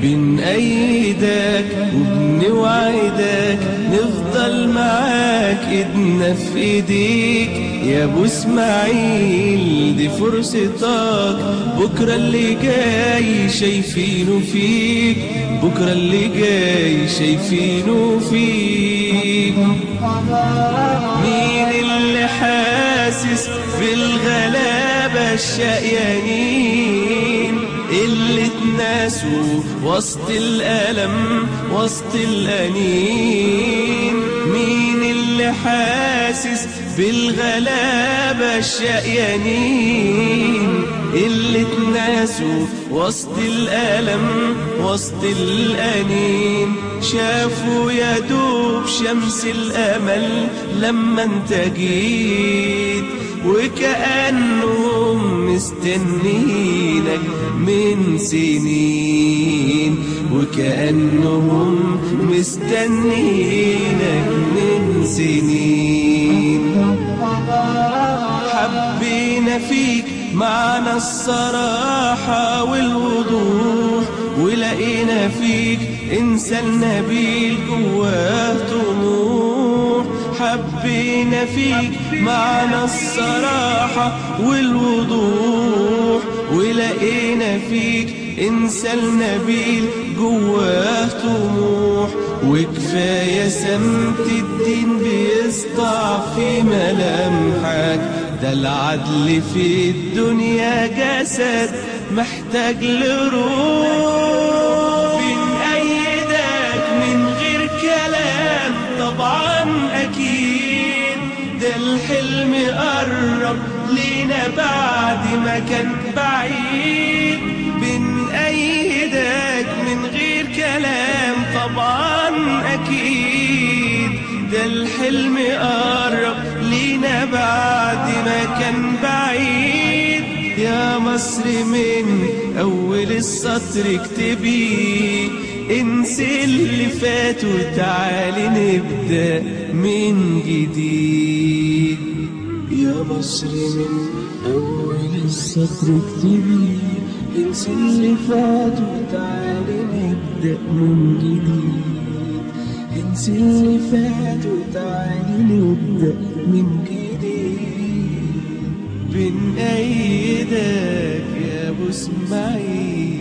بنأيدك وبنوعدك نفضل معاك ايدنا في ايديك يا ابو اسماعيل دي فرصتك بكرة اللي جاي شايفينه فيك بكرة اللي جاي شايفينه فيك مين اللي حاسس بالغلابة الشقيانين اللي اتناسوا وسط الألم وسط الأنين مين اللي حاسس بالغلابة الشقيانين اللي اتناسوا وسط الألم وسط الأنين شافوا يا دوب شمس الأمل لما انت جيت وكأنهم مستنينك من سنين وكأنهم مستنينك من سنين حبينا فيك معنى الصراحة والوضوح ولقينا فيك إنسان نبيل جواه طموح حبينا فيك معنى الصراحة والوضوح ولقينا فيك إنسان نبيل جواه طموح وكفاية سمت الدين بيسطع في ملامحك ده العدل في الدنيا جسد محتاج لروح بنأيدك من غير كلام طبعا أكيد ده الحلم قرب لينا بعد ما كان بعيد بنأيدك من غير كلام طبعا أكيد ده الحلم قرب لينا بعد ما كان بعيد يا مصر من أول السطر اكتبي انسي اللي فات وتعالي نبدأ من جديد يا مصر من أول السطر اكتبي انسي اللي فات وتعالي نبدأ من جديد انسي اللي فات وتعالي نبدأ من جديد بنأيدك يا ابو اسماعيل